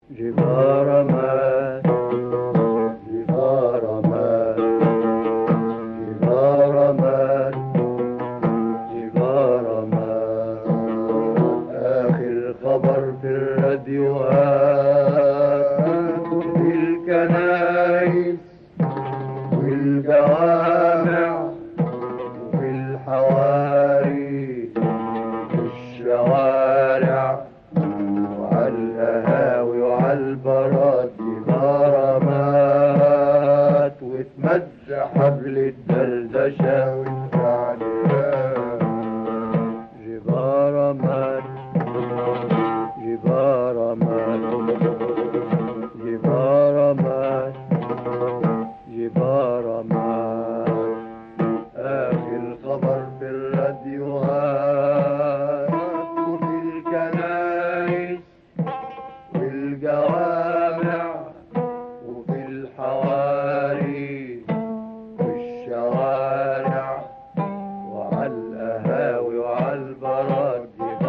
جبار مات جبار مات جبار مات جبار مات آخر خبر في الراديوهات في الكنائس والجوامع وفي الحواري والشوارع وعلى القهاوي وعلى البراد غرامات وتمد حبل الدردشة والتعليمات جبارة مات جبارة مات جبارة مات جبارة مات آخر خبر في الراديوهات وفي الكنائس والجوامع وفي الحواري والشوارع وعلى القهاوي وعلى البراد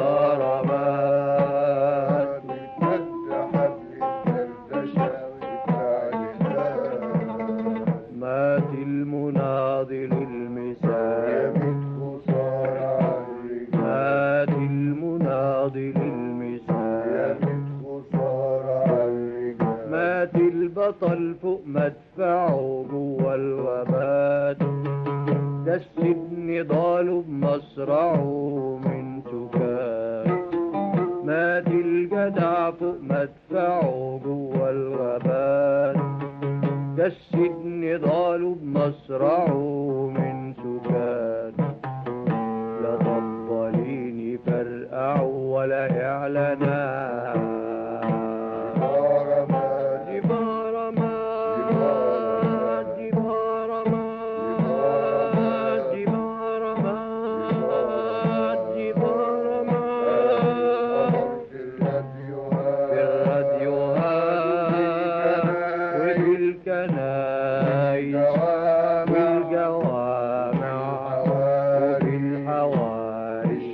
غرامات وتمد حبل الدردشة والتعليمات مات المناضل المساء مات المناضل المساء مات البطل فوق مدفعه جوا الغابات دس نضاله بمصرعه من سكات مات الجدع فوق مدفعه جوا الغابات جسد نضاله بمصرعه من سكات لا طبالين يفرقعوا ولا اعلانات جبار مات جبار مات جبار مات جبار مات في الراديوهات وفي الكنايس والجوامع وفي الحواري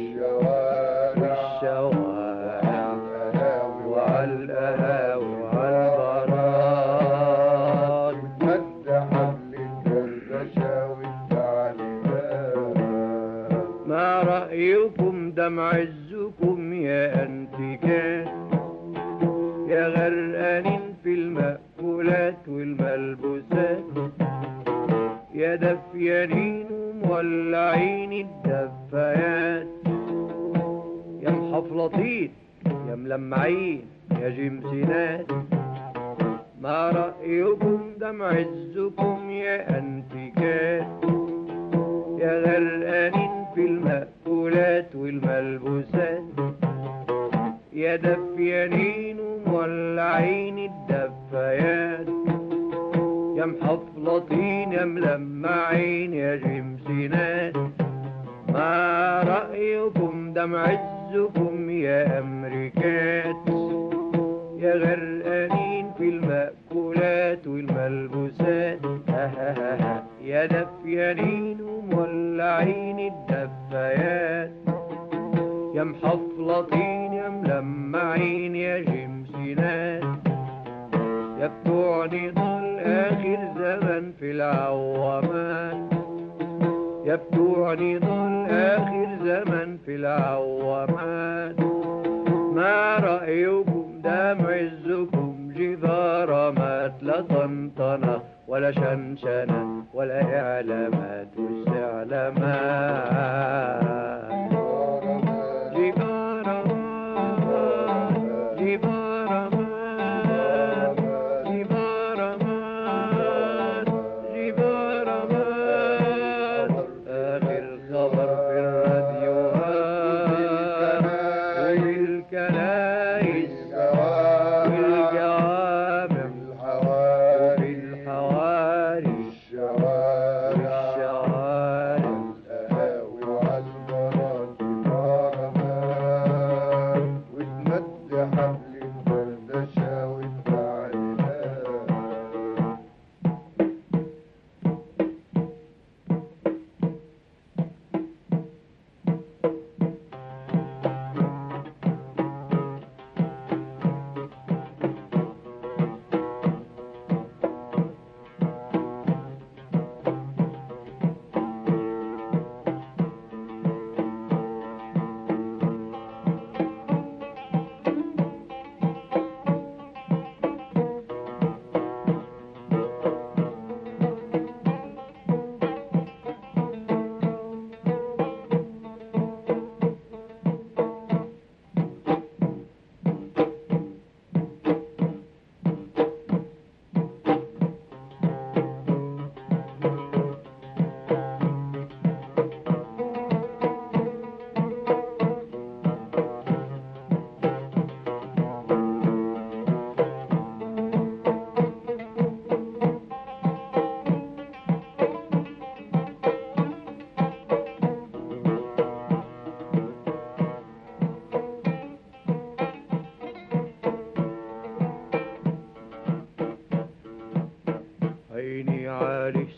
والشوارع وعلى القهاوي وعلى البراد مد حبل الدردشة والتعليمات ما رأيكم دم عزكم يا أنتكات يا غرقانين في المأكولات والملبوسات يا دفيانين ومولعين الدفايات يا محفلطين يا ملمعين يا جمسينات ما رأيكم دم عزكم يا أنتكات يا غرقانين في المأكولات والملبوسات يا دفيانين ومولعين الدفايات يا محفلطين يا ملمعين يا جمسينات ما رأيكم دم عزكم يا أمريكات يا غرقانين في المأكولات والملبوسات يا دفيانين ومولعين الدفايات يا محفلطين يا ملمعين يا جمسينات يا بتوع نضال آخر زمن في العوامات يا بتوع نضال آخر زمن في العوامات ما رأيكم دام عزكم جدار مات لا طنطنة ولا شنشنة ولا إعلامات واستعلامات جبار مات جبار مات جبار مات جبار مات آخر خبر في الراديوهات وفي الكنائس والجوامع وفي الحواري والشوارع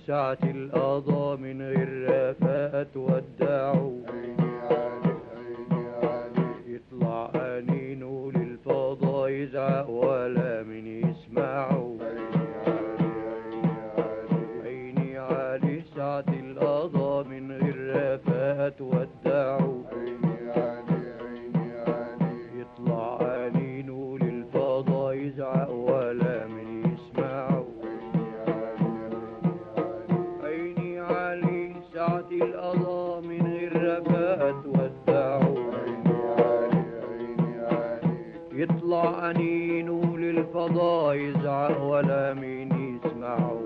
سعة القضا من غير رفاقة تودعوا عيني علي عيني علي يطلع أنينه للفضا يزعق ولا من يسمعه عيني علي عيني علي عيني عليه سعة القضا من غير رفاقة تودعوا عيني علي عيني علي يطلع أنينه للفضا يزعق ولا من يسمعه عيني علي عيني علي عيني عليه سعة القضا من غير رفاقة تودعوا عيني علي عيني علي يطلع أنينه للفضا يزعق ولا مين يسمعه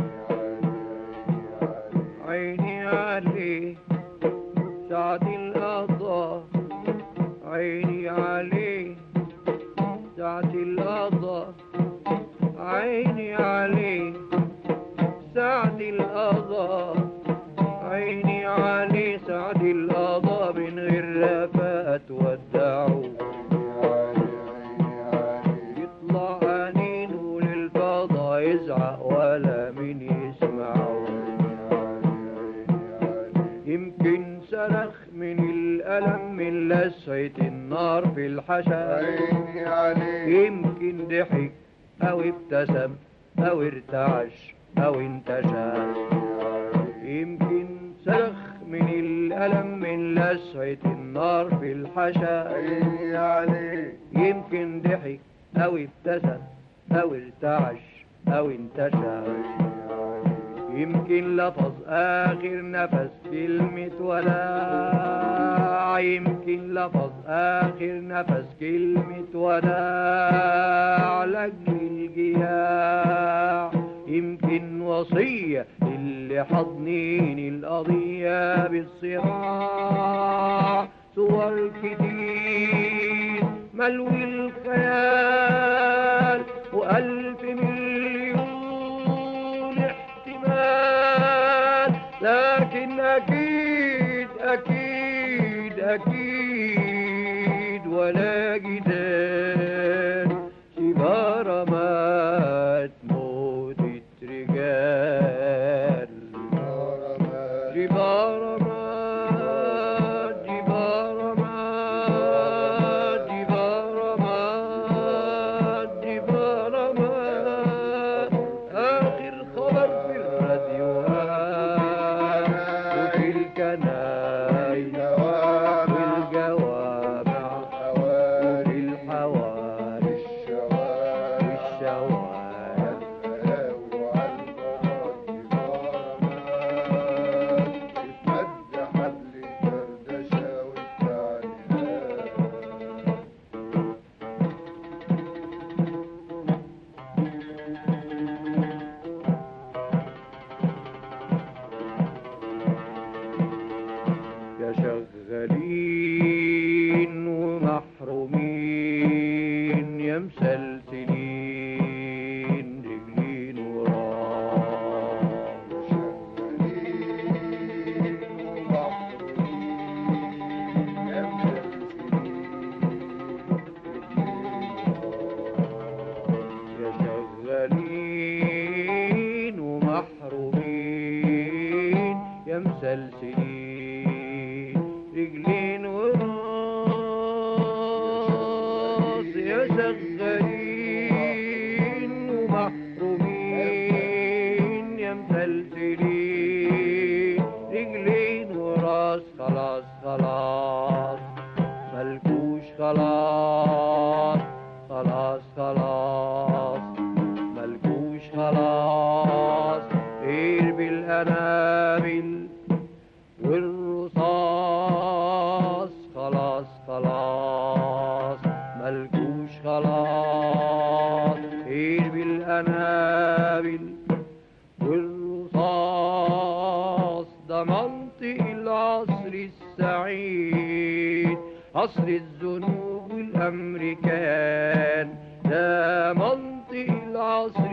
عيني عليه سعد القضا عيني عليه سعد القضا عيني عليه سعد القضا عيني عليه سعد القضا من غير رفاقة تودعوا يطلع أنينه للفضا يزعق ولا مين يسمعه يمكن صرخ من الألم من لسعة النار في الحشا عيني علي يمكن ضحك أو ابتسم أو ارتعش أو انتشى يمكن صرخ من الألم من لسعة النار في الحشا عيني علي يمكن ضحك أو ابتسم أو ارتعش أو انتشى يمكن لفظ آخر نفس كلمة وداع يمكن لفظ آخر نفس كلمة وداع لأجل الجياع يمكن وصية اللي حاضنين القضية بالصراع صور كتير ملوي الخيال وألف مليون احتمال لكن أكيد أكيد أكيد ولا جدال شبارة ما تموت رجال جبارة ما جبارة ما جبارة ما جبارة ما آخر خبر في الراديوهات وفي الكنايس والجوامع وفي الحواري والشوارع يا شغالين ومحرومين يا مسلسلين رجلين وراء يا شغالين ومحرومين يا مسلسلين رجلين وراس يا شغالين ومحرومين يا مسلسلين رجلين وراس خلاص خلاص ملكوش خلاص خلاص خلاص ملكوش خلاص غير بالأنابل والرصاص خلاص خلاص ملكوش خلاص غير بالأنابل والرصاص ده منطق العصر السعيد عصر الذنوب والأمريكان ده منطق العصر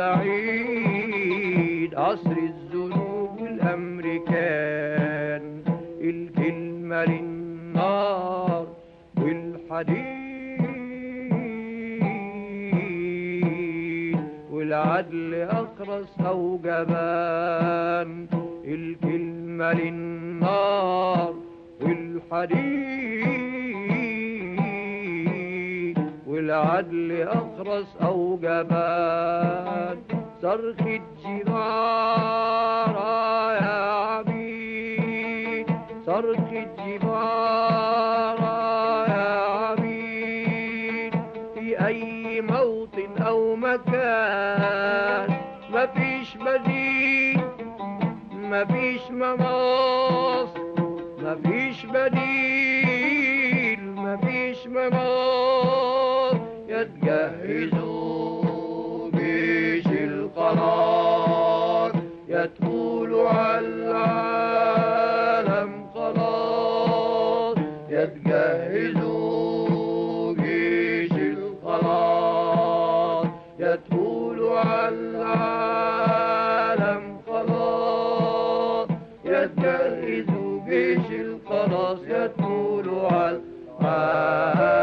السعيد عصر الذنوب والأمريكان الكلمة للنار والحديد والعدل أخرس أو جبان الكلمة للنار والحديد والعدل أخرس أو جبان صرخ الجبارة يا عبيد صرخ الجبارة يا عبيد في أي موطن أو مكان مفيش بديل مفيش مناص مفيش بديل مفيش مناص يتجهزوا جيش القرار يدخلوا على العالم خلاص يتجهزوا جيش الخلاص يدخلوا على العالم خلاص يتجهزوا جيش الخلاص يدخلوا على العالم